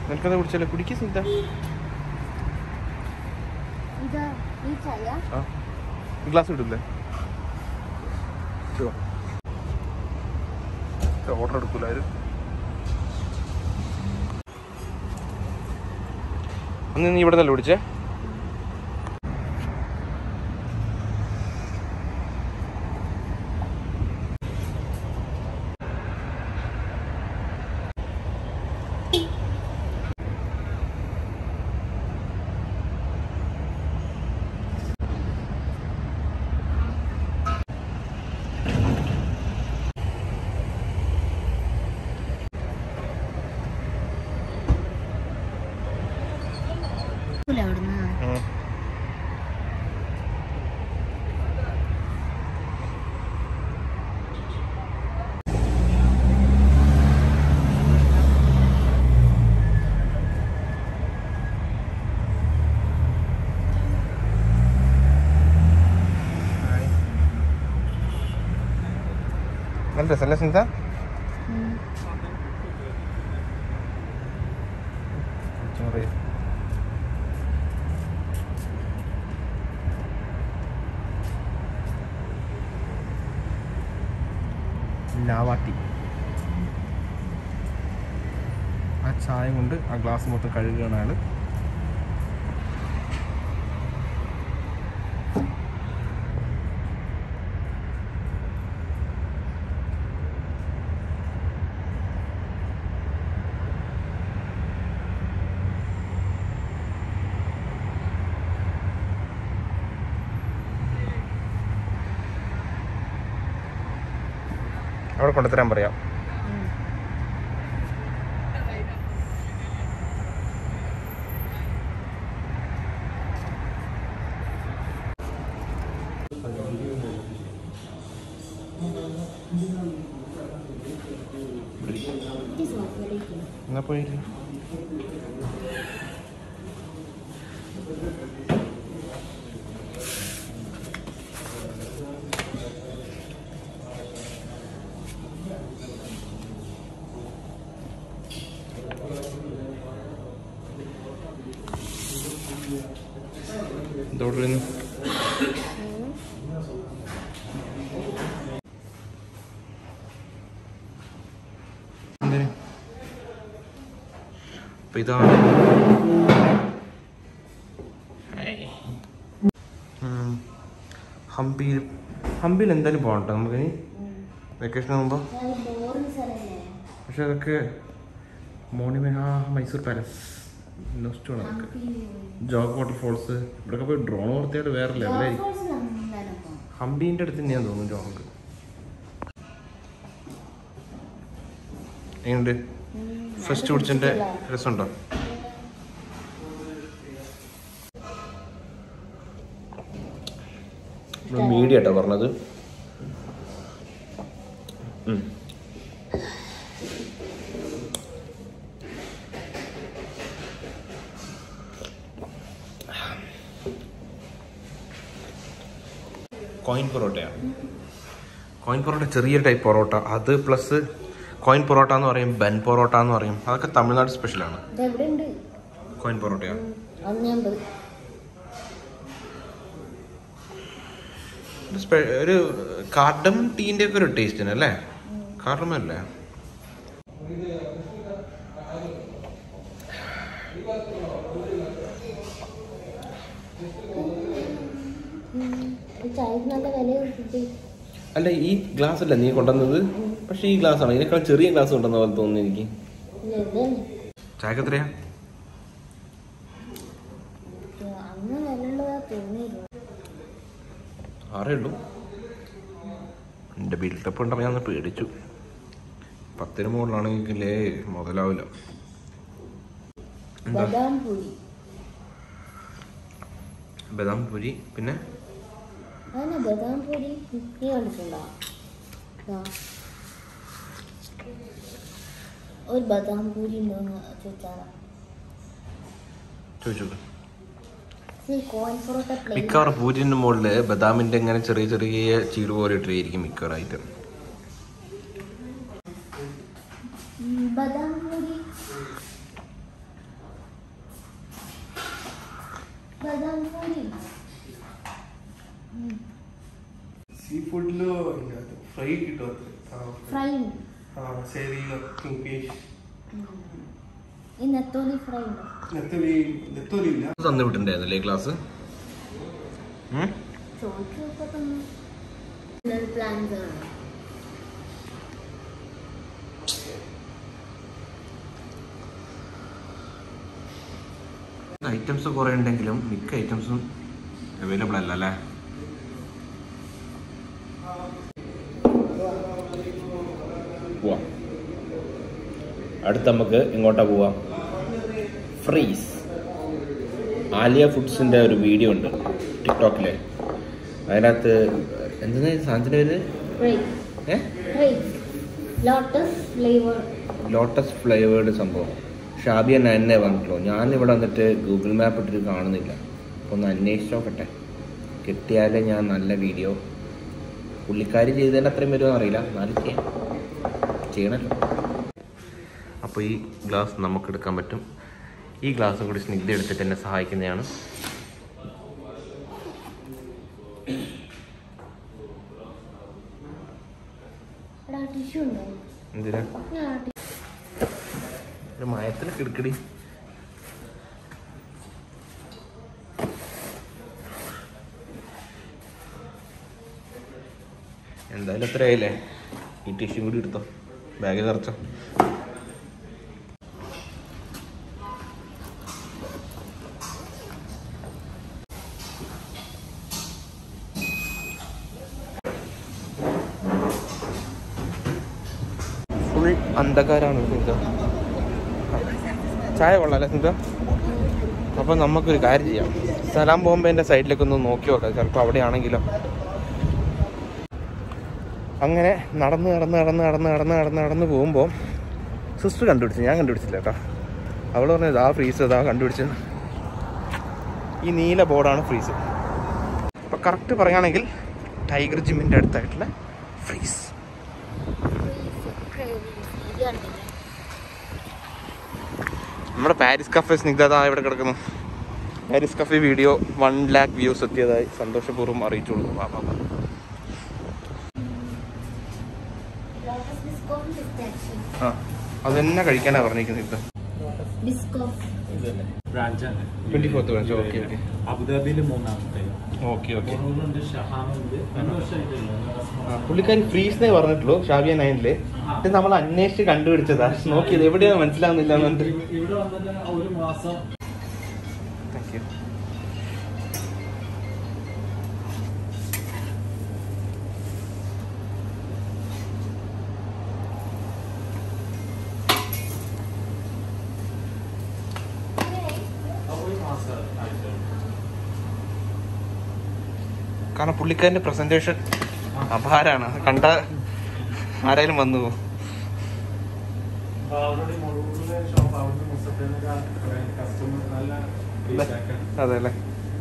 നിനക്കത് കുടിച്ചല്ലോ കുടിക്കുക സിന്ത ഇതാ ഈ ചായ ആ ഗ്ലാസ് ഇടില്ലേ ഓർഡർ എടുക്കൂല ആരും അന്ന് നീ ഇവിടെ നിന്നല്ലേ കുടിച്ചേ അവിടുന്ന് നല്ല രസമല്ലേ സിന്ത ചോറ് ലാവാട്ടി ആ ചായ കൊണ്ട് ആ ഗ്ലാസ് മൊത്തം കഴുകുകയാണ് അയാൾ അവിടെ കൊണ്ടുതരാൻ പറയാം എന്നാ പോയില്ലേ എന്തോടുന്നു എന്തിന് അപ്പൊ ഇതാണ് ഉം. ഹംപിയിൽ ഹംപിയിൽ എന്തായാലും പോകട്ടെ നമുക്കിനി വെക്കേഷൻ ആകുമ്പോൾ ബോറിംഗ് സ്ഥലല്ലേ പക്ഷെ അതൊക്കെ മോണിമെ ആ മൈസൂർ പാലസ് നെക്സ്റ്റ് അതൊക്കെ ജോഗ് വാട്ടർഫോൾസ് ഇവിടെയൊക്കെ പോയി ഡ്രോൺ കൊടുത്തിയാൽ വേറെ ലെവലായിരിക്കും ഹംപീൻ്റെ അടുത്ത് തന്നെയാന്ന് തോന്നുന്നു ജോഗ് എങ്ങനെയുണ്ട് ഫസ്റ്റ് കുടിച്ചതിൻ്റെ രസമുണ്ടോ മീഡിയ കേട്ടോ പറഞ്ഞത് ഉം. കോയിൻ പൊറോട്ടയാണ് കോയിൻ പൊറോട്ട ചെറിയ ടൈപ്പ് പൊറോട്ട അത് പ്ലസ് കോയിൻ പൊറോട്ട എന്ന് പറയും ബൻ പൊറോട്ട എന്ന് പറയും അതൊക്കെ തമിഴ്നാട് സ്പെഷ്യലാണ് ഇതെവിടെ ഉണ്ട് കോയിൻ പൊറോട്ടയാണ് ഒന്ന് അമ്പത് ഒരു സ്പെ- ഒരു കാർഡം ടീൻ്റെ ഒക്കെ ഒരു ടേസ്റ്റിന് അല്ലേ കാർഡം അല്ലേ ഈ ചായക്ക് നല്ല വില കിട്ടി അല്ല ഈ ഗ്ലാസ് അല്ല നീ കൊണ്ടുവന്നത് പക്ഷെ ഈ ഗ്ലാസ് ആണ് ഇതിനേക്കാൾ ചെറിയ ഗ്ലാസ് കൊണ്ടുവന്ന പോലെ തോന്നുന്നു എനിക്ക് ഇതാണ് ചായക്ക് എത്രയാ അന്ന് വിലയുള്ളതാ തോന്നിയിരുന്നു ആറേ ഉള്ളൂ എൻ്റെ ബിൽഡപ്പ് ഉണ്ടപ്പോൾ ഞാൻ ഒന്ന് പേടിച്ചു പത്തിന് മുകളിലാണെങ്കിലേ മുതലാവില്ല എന്താ ബദാം പൂരി ബദാം പൂരി പിന്നെ അതന്നെ ബദാം പൂരി നീ കണ്ടിട്ടുണ്ടോ ദാ. ഒരു ബദാം പൂരി ഉണ്ടോന്ന് ചോദിച്ചാലാ ചോദിച്ചു ഈ കോയിൻ പൊറോട്ട പ്ലേറ്റ് മിക്കവാറും പൂരിൻ്റെ മുകളിൽ ബദാമിൻ്റെ ഇങ്ങനെ ചെറിയ ചെറിയ ചീട് പോലെ ഇട്ടിരിക്കും മിക്കവാറായിട്ട് ബദാം പൂരി ബദാം പൂരി സീ ഫുഡില് ഫ്രൈ കിട്ടും ഫ്രൈ ശരിയിലോ കിങ് ഫിഷ് ഈ നെത്തോലി ഫ്രൈ ഉണ്ടോ നെത്തോലി നെത്തോലി ഇല്ല തന്നു വിട്ടിട്ടുണ്ടായിരുന്നല്ലേ ക്ലാസ് ചോദിച്ചൊക്കെ തന്നു പ്ലാൻസ് ആണ് ഐറ്റംസ് കുറേ ഉണ്ടെങ്കിലും മിക്ക ഐറ്റംസും അവൈലബിൾ അല്ല അല്ലേ പോവാം അടുത്ത് നമുക്ക് ഇങ്ങോട്ടാ പോവാം ഫ്രീസ് ആലിയ ഫുഡ്സിൻ്റെ ഒരു വീഡിയോ ഉണ്ട് ടിക്ടോക്കിൽ അതിനകത്ത് എന്താ സാധനത്തിൻ്റെ പേര് ഫ്രൈ ഏ fry lotus flavour lotus flavoured സംഭവം ഷാബിയ നന്നെ വന്നിട്ടുള്ളൂ ഞാൻ ഇവിടെ വന്നിട്ട് ഗൂഗിൾ മാപ്പ് ഇട്ടിട്ട് കാണുന്നില്ല അപ്പോൾ ഒന്ന് അന്വേഷിച്ച് നോക്കട്ടെ കിട്ടിയാലേ ഞാൻ നല്ല വീഡിയോ പുള്ളിക്കാരി ചെയ്തതിൻ്റെ അത്രയും വരുമോ അറിയില്ല എന്നാലും ചെയ്യാം ചെയ്യണമല്ലോ അപ്പോൾ ഈ ഗ്ലാസ് നമുക്ക് എടുക്കാൻ പറ്റും ഈ ഗ്ലാസും കൂടി സ്നിഗ്ധ എടുത്തിട്ട് എന്നെ സഹായിക്കുന്നതാണ് എടാ ടിഷ്യൂ ഉണ്ടോ എന്തിനാ ആ ടി- ഒരു മയത്തിൽ കിടക്കടി എന്തായാലും എത്രയായില്ലേ ഈ ടിഷ്യൂ കൂടി എടുത്തോ ബാഗിൽ നിറച്ചോ ഫുൾ അന്ധകാരാണ് സ്നിഗ്ധ ചായ കൊള്ളാല്ലേ സ്നിഗ്ധ അപ്പം നമുക്കൊരു കാര്യം ചെയ്യാം സലാം ബോംബെൻ്റെ സൈഡിലേക്ക് ഒന്ന് നോക്കി നോക്കാം ചിലപ്പോൾ അവിടെ ആണെങ്കിലോ അങ്ങനെ നടന്ന് നടന്ന് നടന്ന് നടന്ന് നടന്ന് നടന്ന് നടന്ന് പോകുമ്പോൾ സിസ്റ്റർ കണ്ടുപിടിച്ചു ഞാൻ കണ്ടുപിടിച്ചില്ല കേട്ടോ അവൾ പറഞ്ഞു ഇതാ ഫ്രീസ് ഇതാ കണ്ടുപിടിച്ചത് ഈ നീല ബോർഡാണ് ഫ്രീസ് അപ്പോൾ കറക്റ്റ് പറയുകയാണെങ്കിൽ ടൈഗർ ജിമ്മിൻ്റെ അടുത്തായിട്ടുള്ള ഫ്രീസ് ഇത് കണ്ടില്ലേ? നമ്മുടെ പാരീസ് കഫേ സ്നിഗ്ധത ഇവിടെ കിടക്കുന്നു Paris cafe video one lakh views എത്തിയതായി സന്തോഷപൂർവ്വം അറിയിച്ചോളൂ വാ വാ വാ. ലോട്ടസ് ബിസ്കോഫ് പിസ്താച്ചിയോ ആ അതെന്നെ കഴിക്കാനാ പറഞ്ഞിരിക്കുന്നത് ഇത് ബിസ്കോഫ് ബ്രാഞ്ചാണ് twenty fourth branch okay okay അബുദാബിയിൽ മൂന്നാമത്തെ ഓക്കെ ഓക്കെ കൊറോണുണ്ട് ഷഹാനുണ്ട് രണ്ട് വർഷമായിട്ടില്ല പുള്ളിക്കാരി ഫ്രീസ്ന്നേ പറഞ്ഞിട്ടുള്ളൂ ഷാബിയ നയനില് ഇത് നമ്മൾ അന്വേഷിച്ച് കണ്ടുപിടിച്ചതാ നോക്കിയത് എവിടെയാ മനസ്സിലാവുന്നില്ല എന്നുണ്ട് ഇവിടെ വന്നിട്ട് ഒരു മാസം താങ്ക് യു ഒരു മാസം ആയിട്ടുള്ളൂ കാരണം പുള്ളിക്കാരന്റെ പ്രസന്റേഷൻ അപാരാണ് കണ്ട ആരായാലും വന്നു പോകും ഓൾറെഡി മുഴുവൻ ഷോപ്പ് അവിടുന്ന് മുസഫിന്റെ കസ്റ്റമർ നല്ല feedback ആണ്. അതെ അല്ലേ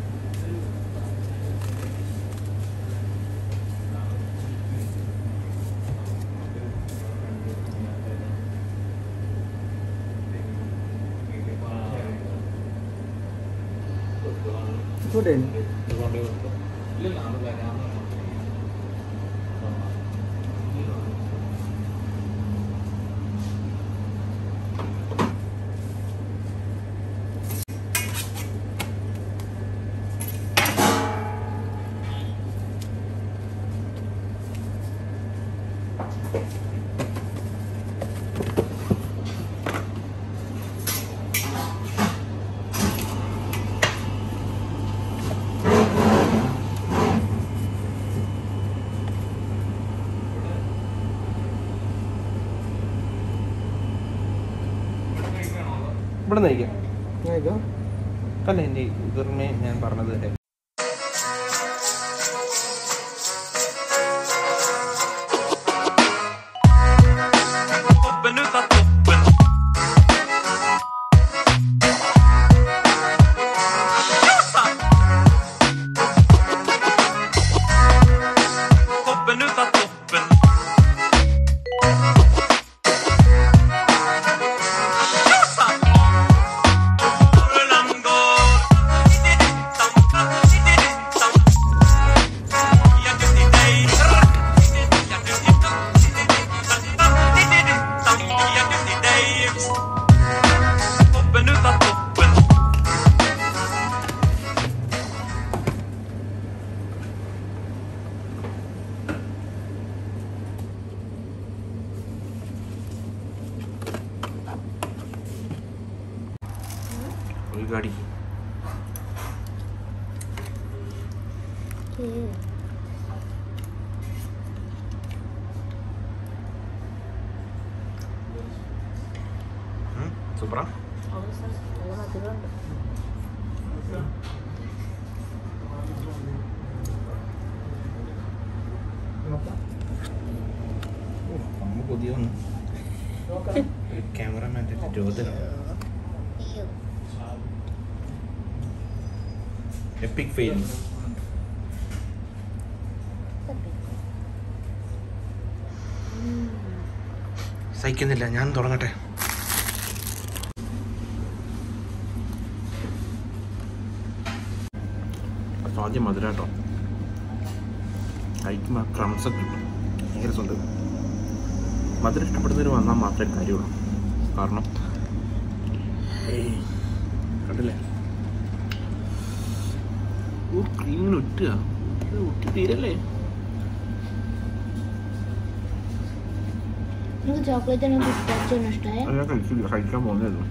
അതുകൊണ്ട് ഇല്ല നാളെ വരാമെന്ന് പറഞ്ഞു. ഇവിടെ നയിക്കാം അല്ല എൻ്റെ ഇതറിനെ ഞാൻ പറഞ്ഞത് തരാം Rullando ഒരു ഗാഡി സൂപ്പറാ നല്ല മധുരമുണ്ട് അമ്മ കൊതിയ വന്നു ക്യാമറമാൻ്റെ രോദനം അയ്യോ എപ്പിക് ഫെയിൽ സഹിക്കുന്നില്ല ഞാൻ തുടങ്ങട്ടെ ആദ്യം മധുരാട്ടോ കഴിക്കുമ്പോൾ ക്രംസ് ഒക്കെ കിട്ടും ഭയങ്കര രസമുണ്ട് മധുരം ഇഷ്ടപ്പെടുന്നവർ വന്നാൽ മാത്രമേ കാര്യമുള്ളൂ കാരണം ഏയ്, കണ്ടില്ലേ ഓ ക്രീമിൽ ഒറ്റുക ഇത് ഒട്ടി തീരല്ലേ നിങ്ങൾക്ക് ചോക്ലേറ്റ് ആണ് പിസ്താച്ചോ ഇഷ്ടമായ അത് ഞാൻ കഴിച്ചില്ല കഴിക്കാൻ പോകുന്നതായിരുന്നു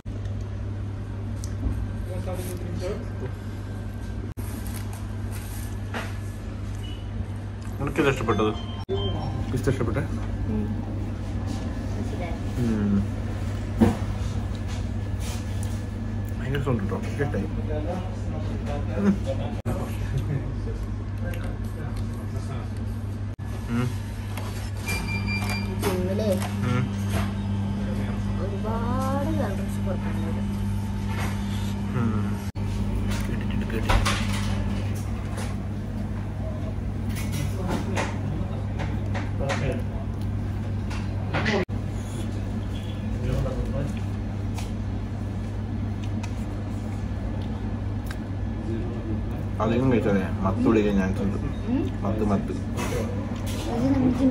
നിനക്കിത് ഇഷ്ടപ്പെട്ടത് പിസ്ത ഇഷ്ടപ്പെട്ടെ ഉം. ഭയങ്കര സൗണ്ട് കേട്ടോ കേട്ടായി നിങ്ങളെ ഒരുപാട് കളർസ് കൊടുക്കുന്നുണ്ട് കേട്ടിട്ടുണ്ട് കേട്ടിട്ടുണ്ട് അധികം കഴിച്ചാലേ മത്ത് പിടിക്കാൻ ചാൻസ് ഉണ്ട് മത്ത് മത്ത് അത് നമുക്ക്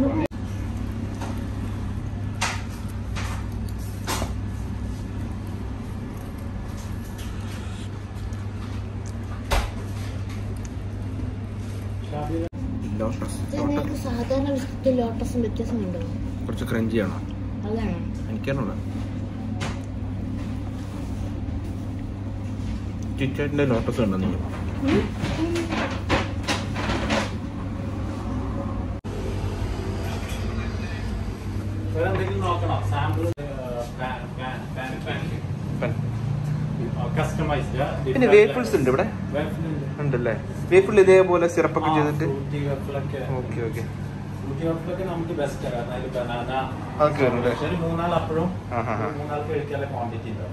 ലോട്ടസ് നിങ്ങൾക്ക് സാധാരണ ബിസ്ക്കറ്റ് ലോട്ടസും വ്യത്യാസമുണ്ടോ കുറച്ച് ക്രഞ്ചിയാണോ അതാണോ എനിക്കാണുള്ള ചിറ്റാറ്റിന്റെ ലോട്ടസ് ഉണ്ടോ നിങ്ങൾ വേറെ എന്തെങ്കിലും നോക്കണോ സാമ്പിൾ കസ്റ്റമൈസ്ഡ് പിന്നെ വേഫിൾസ് ഉണ്ട് ഇവിടെ ഉണ്ടല്ലേ വേഫിൾ ഇതേപോലെ സിറപ്പൊക്കെ ചെയ്തിട്ട് ഓക്കെ ഓക്കെ ഫ്രൂട്ടി നമുക്ക് ബെസ്റ്റ് കാരണം അതിൽ ബനാന അതൊക്കെ വരും അല്ലേ? ഒരു മൂന്നാൾ അപ്പോഴും ആഹാ, ആഹാ. മൂന്നാൾക്ക് കഴിക്കാനുള്ള ക്വാണ്ടിറ്റി ഉണ്ടാവും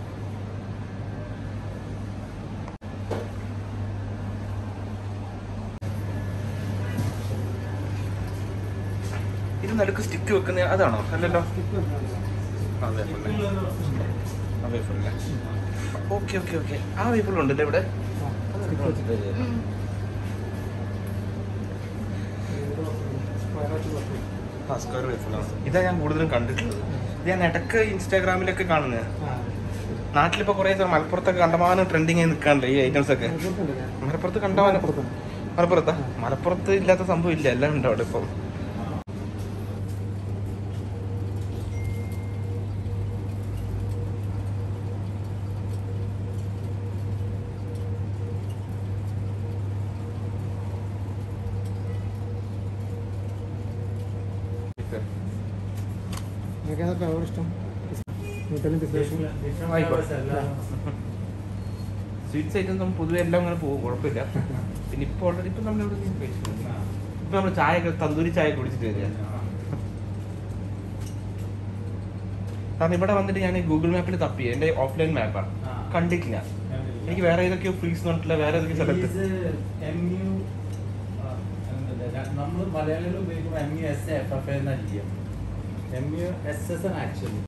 ഇത് നടുക്ക് സ്റ്റിക്ക് വെക്കുന്ന അതാണോ അല്ലല്ലോ അതെ ആ വേഫിളല്ലേ ഓക്കെ ഓക്കെ ഓക്കെ ആ വേഫിൾ ഉണ്ടല്ലേ ഇവിടെ ആ സ്ക്വയർ വേഫിളാണ് ഇതാ ഞാൻ കൂടുതലും കണ്ടിട്ടുള്ളത് ഇത് ഞാൻ ഇടക്ക് ഇൻസ്റ്റാഗ്രാമിലൊക്കെ കാണുന്നത് നാട്ടിലിപ്പോ കുറെ മലപ്പുറത്തൊക്കെ കണ്ടമാനം ട്രെൻഡിങ് ആയി നിൽക്കാണ്ട് ഈ ഐറ്റംസ് ഒക്കെ മലപ്പുറത്ത് കണ്ടമാനം മലപ്പുറത്താ മലപ്പുറത്ത് ഇല്ലാത്ത സംഭവം ഇല്ല എല്ലാം ഉണ്ട് അവിടെ ഇപ്പം നിങ്ങൾക്ക് ഏതാ ഫ്ലേവർ ഇഷ്ടം ന്യൂട്ടലും പിസ്താച്ചും സ്വീറ്റ്സ് ഐറ്റംസ് നമ്മൾ പൊതുവെ എല്ലാം അങ്ങനെ പോകും കുഴപ്പമില്ല പിന്നെ ഇപ്പൊ ഓൾറെഡി ഇപ്പൊ നമ്മൾ ഇവിടെ കഴിച്ചിട്ടുണ്ട് ഇപ്പൊ നമ്മൾ ചായ ഒക്കെ തന്തൂരി ചായ ഒക്കെ കുടിച്ചിട്ട് വരിക കാരണം ഇവിടെ വന്നിട്ട് ഞാൻ ഗൂഗിൾ മാപ്പിൽ തപ്പി എന്റെ ഓഫ്ലൈൻ മാപ്പാണ് ആ. കണ്ടിട്ടില്ല എനിക്ക് വേറെ ഏതൊക്കെയോ ഫ്രീസ് പറഞ്ഞിട്ടില്ല വേറെ ഏതൊക്കെ സ്ഥലത്ത് നമ്മൾ മലയാളികൾ ഉപയോഗിക്കുമ്പോൾ M U S F F എന്നാ ചെയ്യാം എം യു എസ് എസ് ആണ് ആക്ച്വലി